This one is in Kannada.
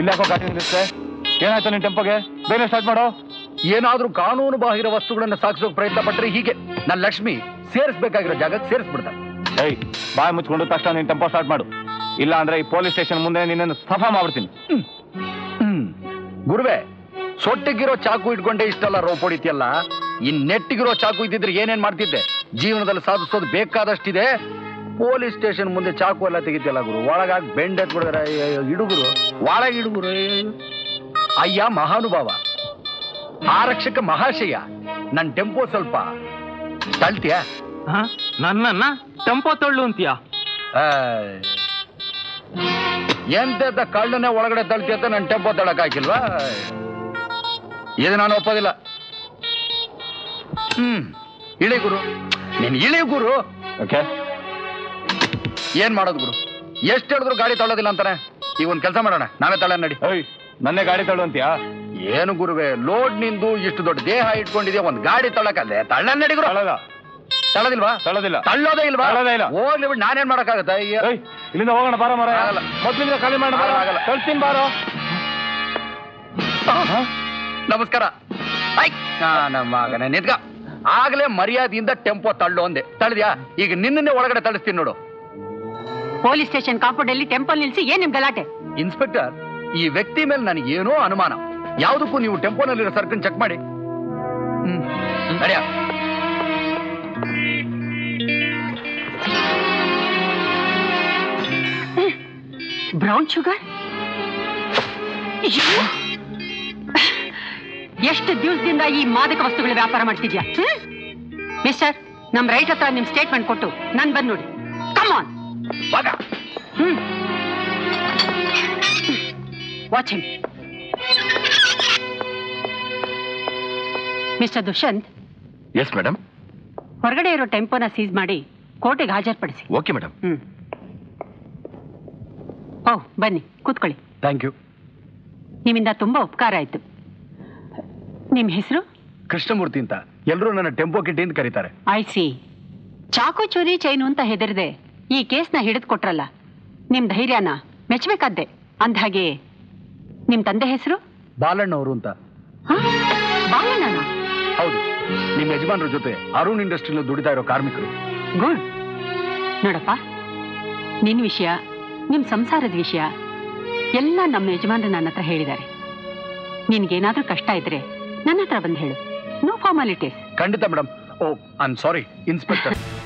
ಇಲ್ಲಾಕೋ ಗಾಡಿ ನಿಲ್ಲಿಸ್ತೆ ಏನಾಯ್ತು ನಿನ್ ಟೆಂಪೋಗೆ ಬೇರೆ ಸ್ಟಾರ್ಟ್ ಮಾಡೋ ಏನಾದ್ರೂ ಕಾನೂನು ಬಾಹಿರ ವಸ್ತುಗಳನ್ನ ಸಾಗಿಸೋಕ್ ಪ್ರಯತ್ನ ಪಟ್ರೆ ಹೀಗೆ ನನ್ನ ಲಕ್ಷ್ಮಿ ಸೇರಿಸ್ಬೇಕಾಗಿರೋ ಜಾಗಕ್ಕೆ ಸೇರಿಸ್ಬಿಡ್ತಾರೆ ಏಯ್ ಬಾಯ್ ಮುಚ್ಕೊಂಡು ತಕ್ಷಣ ನಿನ್ ಟೆಂಪೋ ಸ್ಟಾರ್ಟ್ ಮಾಡು ಇಲ್ಲ ಅಂದ್ರೆ ಈ ಪೊಲೀಸ್ ಸ್ಟೇಷನ್ ಮುಂದೆ ನಿನ್ನನ್ನು ಸಫಾ ಮಾಡ್ಬಿಡ್ತೀನಿ ಹ್ಮ್ ಗುರುವೆ ಸೊಟ್ಟಿಗಿರೋ ಚಾಕು ಇಟ್ಕೊಂಡೆ ಇಷ್ಟೆಲ್ಲ ರೋಪ್ ಹೊಡಿತಿಯಲ್ಲ ಈ ನೆಟ್ಟಿಗಿರೋ ಚಾಕು ಇದ್ದಿದ್ರೆ ಏನೇನ್ ಮಾಡ್ತಿದ್ದೆ ಜೀವನದಲ್ಲಿ ಸಾಧಿಸೋದು ಬೇಕಾದಷ್ಟಿದೆ ಪೊಲೀಸ್ ಸ್ಟೇಷನ್ ಮುಂದೆ ಚಾಕು ಎಲ್ಲ ತೆಗಿತಿಯಲ್ಲ ಗುರು ಒಳಗಾಗಿ ಬೆಂಡ್ ಎತ್ಬಿಡಿದ್ರೆ ಇಡುಗುರು ಒಳಗೆ ಇಡುಗುರು ಅಯ್ಯ ಮಹಾನುಭಾವ ಆರಕ್ಷಕ ಮಹಾಶಯ ನನ್ ಟೆಂಪೋ ಸ್ವಲ್ಪ ತಳ್ತೀಯಾ ನನ್ನನ್ನ ಟೆಂಪೋ ತಳ್ಳು ಅಂತೀಯ ಎಂತೆಂತ ಕಳ್ಳನ್ನೇ ಒಳಗಡೆ ತಳ್ತಿ ಅಂತ ನನ್ನ ಟೆಂಪೋ ತಳಕ್ ಹಾಕಿಲ್ವಾ ಇದು ನಾನು ಒಪ್ಪೋದಿಲ್ಲ ಹ್ಮ್ ಇಳಿ ಗುರು ನೀನ್ ಇಳಿ ಗುರು ಓಕೆ ಏನ್ ಮಾಡೋದು ಗುರು ಎಷ್ಟು ಹೇಳಿದ್ರು ಗಾಡಿ ತಳ್ಳೋದಿಲ್ಲ ಅಂತಾನೆ ಈಗ ಒಂದ್ ಕೆಲಸ ಮಾಡೋಣ ನಾವೇ ತಳ್ಳ ನಡಿ ಏಯ್ ನನ್ನೇ ಗಾಡಿ ತಳ್ಳು ಅಂತೀಯಾ ಏನು ಗುರುವೆ ಲೋಡ್ ನಿಂದು ಇಷ್ಟು ದೊಡ್ಡ ದೇಹ ಇಟ್ಕೊಂಡಿದ್ಯಾ ಒಂದ್ ಗಾಡಿ ತಳ್ಳಕಲ್ಲೇ ತಳ್ಳ ನಡಿ ಗುರು ತಳ್ಳಲ್ಲ ತಳ್ಳೋದಿಲ್ವಾ ತಳ್ಳೋದಿಲ್ಲ ತಳ್ಳೋದೇ ಇಲ್ವಾ ತಳ್ಳೋದೇ ಇಲ್ಲ. ಹೋಗ್ಲಿ ಬಿಟ್ಟು ನಾನೇನ್ ಮಾಡಕ್ಕಾಗತ್ತ ಏಯ್ ಇಲ್ಲಿಂದ ಹೋಗೋಣ ಬಾರ ಮರ ಆಗಲ್ಲ. ಮೊದ್ಲಿಂದ ಖಾಲಿ ಮಾಡೋಣ ಆಗಲ್ಲ, ಆಗಲ್ಲ. ತಳ್ತೀನಿ ಬಾರೋ ನಮಸ್ಕಾರ ಐ ಆ, ನಮ್ಮ ಮಗನೇ ನಿಂತ್ಕ ಆಗ್ಲೇ ಮರ್ಯಾದೆಯಿಂದ ಟೆಂಪೋ ತಳ್ಳು ಅಂದೆ ತಳ್ದ್ಯಾ ಈಗ ನಿನ್ನನ್ನೇ ಒಳಗಡೆ ತಳಿಸ್ತೀನಿ ನೋಡು ಪೊಲೀಸ್ ಸ್ಟೇಷನ್ ಕಾಂಪೌಂಡ್ ಅಲ್ಲಿ ಟೆಂಪಲ್ ನಿಲ್ಸಿ ಏನ್ ನಿಮ್ ಗಲಾಟೆ ಇನ್ಸ್ಪೆಕ್ಟರ್ ಈ ವ್ಯಕ್ತಿ ಮೇಲೆ ನನಗೆ ಏನೋ ಅನುಮಾನ ಯಾವುದಕ್ಕೂ ನೀವು ಟೆಂಪೋನಲ್ಲಿರೋ ಸರ್ಕನ್ ಚೆಕ್ ಮಾಡಿ ಹ್ಮ್ ನಡ್ಯಾ ಬ್ರೌನ್ ಶುಗರ್ ಎಷ್ಟು ದಿವಸದಿಂದ ಈ ಮಾದಕ ವಸ್ತುಗಳ ವ್ಯಾಪಾರ ಮಾಡ್ತಿದ್ಯಾ ಹ್ಮ್? ಮಿಸ್ಟರ್ ನಮ್ ರೈಟ್ ಹತ್ರ ನಿಮ್ ಸ್ಟೇಟ್ಮೆಂಟ್ ಕೊಟ್ಟು ನನ್ ಬಂದ್ ನೋಡಿ ಕಮ್ ಆನ್ ಬಾಗ hmm watch him mister Dushyant yes madam ಹೊರಗಡೆ ಇರೋ ಟೆಂಪೋನ ಸೀಸ್ ಮಾಡಿ ಕೋರ್ಟಿಗೆ ಹಾಜರ್ಪಡಿಸಿ ಓಕೆ ಮೇಡಮ್ ಹ್ಮ್ ಓ ಬನ್ನಿ ಕೂತ್ಕೊಳ್ಳಿ ಥ್ಯಾಂಕ್ ಯು ನಿಮ್ಮಿಂದ ತುಂಬಾ ಉಪಕಾರ ಆಯ್ತು ನಿಮ್ ಹೆಸರು ಕೃಷ್ಣಮೂರ್ತಿ ಅಂತ ಎಲ್ಲರೂ ನನ್ನ ಟೆಂಪೋ ಕಿಟ್ಟಿ ಅಂತ ಕರೀತಾರೆ ಐ ಸಿ ಚಾಕು ಚೋರಿ ಚೈನು ಅಂತ ಹೆದರಿದೆ ಈ ಕೇಸ್ನ ಹಿಡಿದು ಕೊಟ್ರಲ್ಲ ನಿಮ್ ಧೈರ್ಯನ ಮೆಚ್ಚಬೇಕಾದ್ದೆ ಅಂದ್ಹಾಗೆ ನಿಮ್ ತಂದೆ ಹೆಸರು ಬಾಲಣ್ಣವರು ಅಂತ ಬಾಲಣ್ಣನ ಹೌದು ನಿಮ್ಮ ಯಜಮಾನ್ರ ಜೊತೆ ಅರುಣ್ ಇಂಡಸ್ಟ್ರಿಯಲ್ಲಿ ದುಡಿತಾ ಇರೋ ಕಾರ್ಮಿಕರು ಗುಡ್ ನೋಡಪ್ಪ ನಿನ್ ವಿಷಯ ನಿಮ್ ಸಂಸಾರದ ವಿಷಯ ಎಲ್ಲ ನಮ್ಮ ಯಜಮಾನ್ರು ನನ್ನ ಹತ್ರ ಹೇಳಿದ್ದಾರೆ ನಿನ್ಗೇನಾದ್ರೂ ಕಷ್ಟ ಇದ್ರೆ ನನ್ನ ಹತ್ರ ಬಂದು ಹೇಳು ನೋ ಫಾರ್ಮಾಲಿಟೀಸ್ ಖಂಡಿತ madam oh I am sorry inspector